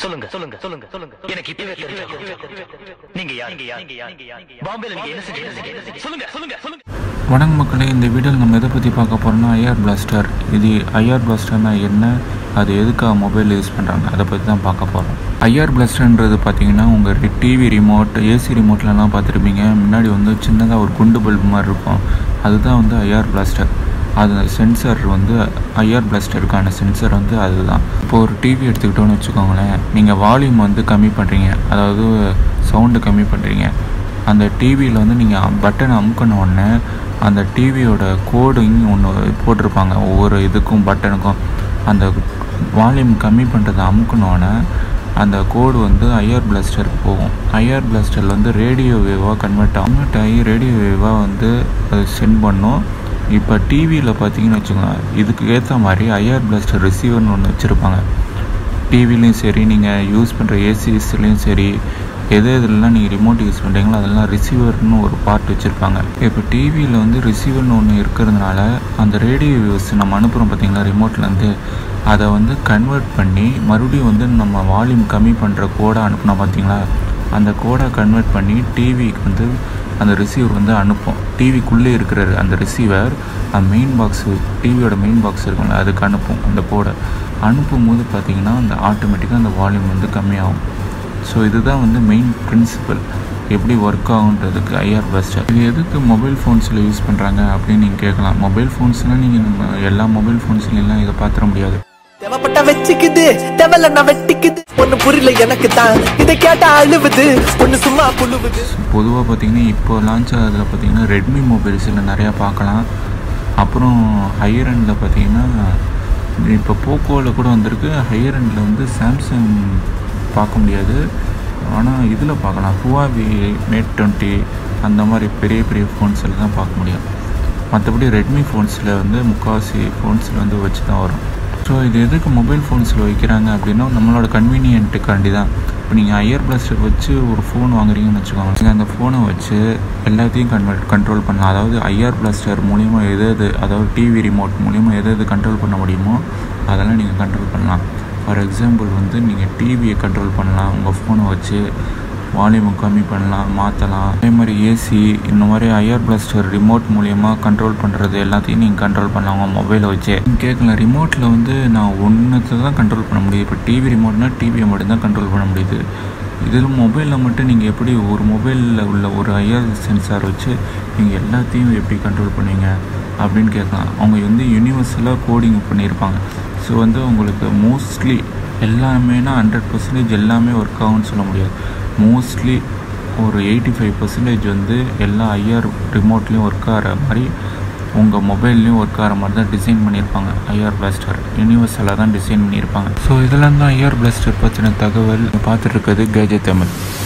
சொல்லுங்க சொல்லுங்க சொல்லுங்க சொல்லுங்க எனக்கு இப்பவே தெரியும் நீங்க யார் நீங்க யார் நீங்க யார் பாம்பேல நீங்க என்ன செஞ்சீங்க சொல்லுங்க சொல்லுங்க சொல்லுங்க வணக்கம் மக்களே இந்த வீடியோவில் நம்ம எதை பற்றி பார்க்க போகிறோம்னா ஐஆர் பிளாஸ்டர் இது ஐஆர் பிளாஸ்டர்னா என்ன அது எதுக்காக மொபைல் யூஸ் பண்ணுறாங்க அதை பற்றி தான் பார்க்க போகிறோம் ஐஆர் பிளாஸ்டர்ன்றது பார்த்தீங்கன்னா உங்கள் டிவி ரிமோட் ஏசி ரிமோட்லலாம் பார்த்துருப்பீங்க முன்னாடி வந்து சின்னதாக ஒரு குண்டு பல்பு மாதிரி இருக்கும் அதுதான் வந்து ஐஆர் பிளாஸ்டர் அது சென்சர் வந்து ஐஆர் பிளாஸ்டருக்கான சென்சர் வந்து அதுதான் இப்போ ஒரு டிவி எடுத்துக்கிட்டோன்னு வச்சுக்கோங்களேன் நீங்கள் வால்யூம் வந்து கம்மி பண்ணுறீங்க அதாவது சவுண்டு கம்மி பண்ணுறீங்க அந்த டிவியில் வந்து நீங்கள் பட்டனை அமுக்கின உடனே அந்த டிவியோட கோடிங் ஒன்று போட்டிருப்பாங்க ஒவ்வொரு இதுக்கும் பட்டனுக்கும் அந்த வால்யூம் கம்மி பண்ணுறதை அமுக்கினோடனே அந்த கோடு வந்து ஐஆர் பிளாஸ்டருக்கு போகும் ஐஆர் பிளாஸ்டரில் வந்து ரேடியோ வேவாக கன்வெர்ட் ஆகும் கன்வெர்ட் ஆகி ரேடியோ வேவாக வந்து அது சென்ட் பண்ணும் இப்போ டிவியில் பார்த்தீங்கன்னு வச்சுக்கோங்க இதுக்கு ஏற்ற மாதிரி ஐஆர் பிளாஸ்டர் ரிசீவர்னு ஒன்று வச்சுருப்பாங்க டிவிலையும் சரி நீங்கள் யூஸ் பண்ணுற ஏசிஸ்லேயும் சரி எது எதுலலாம் நீங்கள் ரிமோட் யூஸ் பண்ணுறீங்களோ அதெல்லாம் ரிசீவர்னு ஒரு பார்ட் வச்சுருப்பாங்க இப்போ டிவியில் வந்து ரிசீவர்னு ஒன்று இருக்கிறதுனால அந்த ரேடியோ வியூஸ் நம்ம அனுப்புகிறோம் பார்த்தீங்களா ரிமோட்லேருந்து அதை வந்து கன்வெர்ட் பண்ணி மறுபடியும் வந்து நம்ம வால்யூம் கம்மி பண்ணுற கோடை அனுப்புனோம் பார்த்தீங்களா அந்த கோடை கன்வெர்ட் பண்ணி டிவிக்கு வந்து அந்த ரிசீவர் வந்து அனுப்பும் டிவிக்குள்ளே இருக்கிற அந்த ரிசீவர் அந்த மெயின் பாக்ஸு டிவியோட மெயின் பாக்ஸ் இருக்கும்ல அதுக்கு அனுப்பும் அந்த கோடை அனுப்பும்போது பார்த்தீங்கன்னா அந்த ஆட்டோமேட்டிக்காக அந்த வால்யூம் வந்து கம்மியாகும் ஸோ இதுதான் வந்து மெயின் பிரின்சிபல் எப்படி ஒர்க் ஆகுன்றதுக்கு ஐஆர் பெஸ்டர் இது எதுக்கு மொபைல் ஃபோன்ஸில் யூஸ் பண்ணுறாங்க அப்படின்னு நீங்கள் கேட்கலாம் மொபைல் ஃபோன்ஸ்னால் நீங்கள் நம்ம எல்லா மொபைல் ஃபோன்ஸ்லாம் இதை பார்த்துட முடியாது தேவைப்பட்ட வச்சுக்குது தேவையில்ல நான் வெட்டிக்குது ஒண்ணு புரியல எனக்கு தான் இதை கேட்டா அழுவுது ஒண்ணு சும்மா புழுவுது பொதுவாக பார்த்தீங்கன்னா இப்போ லான்ச் ஆகிறதுல பார்த்தீங்கன்னா ரெட்மி மொபைல்ஸில் நிறையா பார்க்கலாம் அப்புறம் ஹையர் எண்டில் பார்த்தீங்கன்னா இப்போ போக்கோவில் கூட வந்திருக்கு ஹையர் எண்டில் வந்து சாம்சங் பார்க்க முடியாது ஆனால் இதில் பார்க்கலாம் ஹுவாவி மேட் டுவெண்ட்டி அந்த மாதிரி பெரிய பெரிய ஃபோன்ஸில் தான் பார்க்க முடியும் மற்றபடி ரெட்மி ஃபோன்ஸில் வந்து முக்கால்வாசி ஃபோன்ஸில் வந்து வச்சு தான் வரும் ஸோ இது எதுக்கு மொபைல் ஃபோன்ஸில் வைக்கிறாங்க அப்படின்னா நம்மளோட கன்வீனியன்ட்டுக்காண்டி தான் இப்போ நீங்கள் ஐயர் பிளாஸ்டர் வச்சு ஒரு ஃபோன் வாங்குறீங்கன்னு வச்சுக்கோங்க நீங்கள் அந்த ஃபோனை வச்சு எல்லாத்தையும் கன்வெர்ட் கண்ட்ரோல் பண்ணலாம் அதாவது ஐஆர் பிளாஸ்டர் மூலிமா எது எது அதாவது டிவி ரிமோட் மூலிமா எது எது கண்ட்ரோல் பண்ண முடியுமோ அதெல்லாம் நீங்கள் கண்ட்ரோல் பண்ணலாம் ஃபார் எக்ஸாம்பிள் வந்து நீங்கள் டிவியை கண்ட்ரோல் பண்ணலாம் உங்கள் ஃபோனை வச்சு வால்யூமை கம்மி பண்ணலாம் மாற்றலாம் அதே மாதிரி ஏசி இந்த மாதிரி ஐஆர் பிளாஸ்டர் ரிமோட் மூலியமாக கண்ட்ரோல் பண்ணுறது எல்லாத்தையும் நீங்கள் கண்ட்ரோல் பண்ணலாம் உங்கள் மொபைலை வச்சு நீங்கள் கேட்கலாம் ரிமோட்டில் வந்து நான் ஒன்றத்தை தான் கண்ட்ரோல் பண்ண முடியும் இப்போ டிவி ரிமோட்னா டிவியை மட்டும்தான் கண்ட்ரோல் பண்ண முடியுது இதில் மொபைலில் மட்டும் நீங்கள் எப்படி ஒரு மொபைலில் உள்ள ஒரு ஐஆர் சென்சார் வச்சு நீங்கள் எல்லாத்தையும் எப்படி கண்ட்ரோல் பண்ணுவீங்க அப்படின்னு கேட்கலாம் அவங்க வந்து யூனிவர்சலாக கோடிங் பண்ணியிருப்பாங்க ஸோ வந்து உங்களுக்கு மோஸ்ட்லி எல்லாமேனா ஹண்ட்ரட் பர்சன்டேஜ் எல்லாமே ஒர்க் ஆகும்னு சொல்ல முடியாது மோஸ்ட்லி ஒரு எயிட்டி ஃபைவ் பர்சன்டேஜ் வந்து எல்லா ஐஆர் ரிமோட்லேயும் ஒர்க் ஆகிற மாதிரி உங்கள் மொபைல்லையும் ஒர்க் ஆகிற மாதிரி தான் டிசைன் பண்ணியிருப்பாங்க ஐஆர் பிளாஸ்டர் யூனிவர்சலாக தான் டிசைன் பண்ணியிருப்பாங்க ஸோ இதெல்லாம் தான் ஐஆர் பிளாஸ்டர் பற்றின தகவல் பார்த்துட்டு இருக்கிறது கேஜே தமிழ்